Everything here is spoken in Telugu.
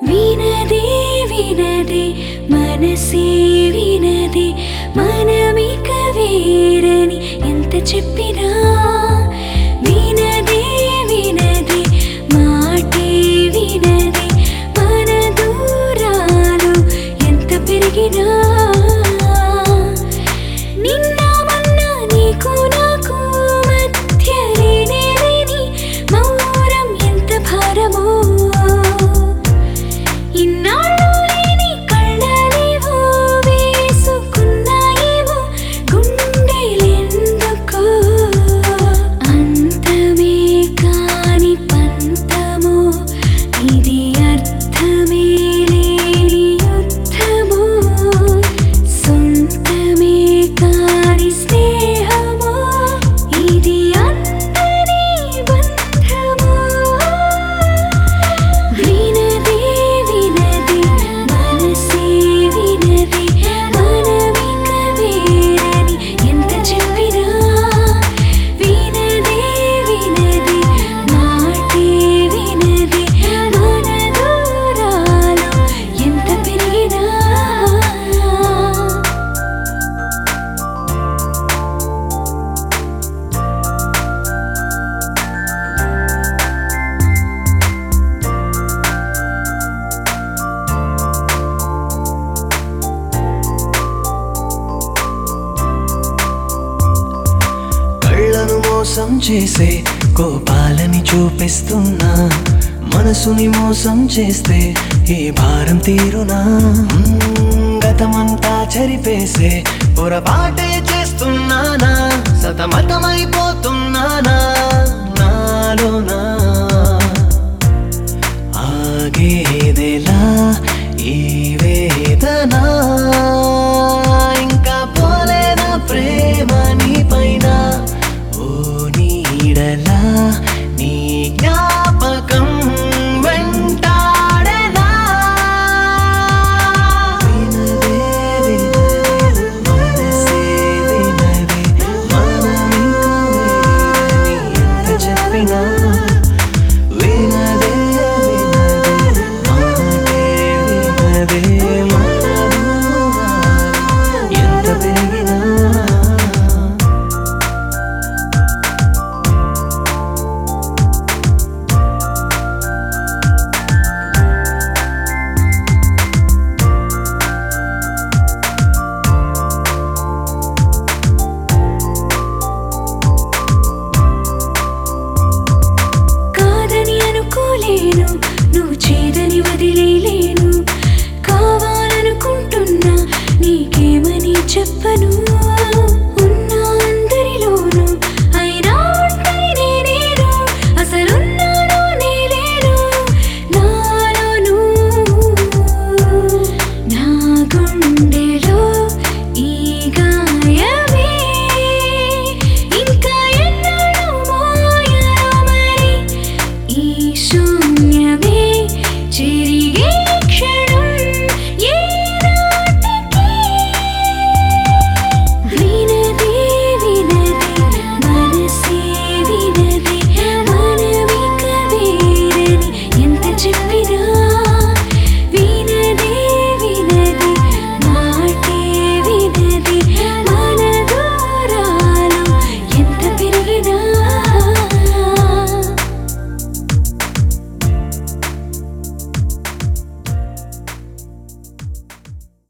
వినదే వినదే మనసే వినదే మనమిక వేరని ఎంత చెప్పినా వినదే వినదే మాటే వినదే మన దూరాలు ఎంత పెరిగినా నిన్న మొన్న నీకు నాకు మధ్య లేనే లేని మౌనం ఎంత భారమో ఇన్నాళ్ళు లేని కళ్ళలేవో వేసుకున్నాయేమో గుండెలెందుకో అంతమే కాని పంతమో ఇది అర్థమే లేని యుద్ధమో సొంతమే కాని స్నేహమో ఇది అంతని బంధమో వినదే వినదే మనసే వినదే మనమిక వేరని ఎంత చెప్పినా వినదే వినదే మాటే వినదే మన దూరాలు ఎంత పెరిగినా కళ్ళను మోసం చేసే కోపాలని చూపిస్తున్నా మనసుని మోసం చేస్తే ఈ భారం తీరునా మ్మ్, గతమంతా చెరిపేసే పొరపాటే చేస్తున్నానా సతమతమైపోతున్నానా నాలోనా ఆగేదెలా ఈ వేదన ఇంకా పోలేదా ప్రేమ నీ పైన ఓ నీడలా నీ జ్ఞాపకం వెంటాడేనా వినదే వినదే మనసే వినదే మనమింక వేరని ఎంత చెప్పినా వినదే వినదే మాటే వినదే మన దూరాలు ఎంత పెరిగినా కాదని అనుకోలేను నువ్వు చేదని వదిలేలేను కావాలనుకుంటున్నా నీకేమని చెప్పను ఉన్నా అందరిలోను అయినా ఒంటరి నేనేను అసలున్నాను నేలేను నాలోను నా గుండెలో ఈ గాయమే ఇంకా ఎన్నడూ మోయలో మరి ఈ శూన్యమే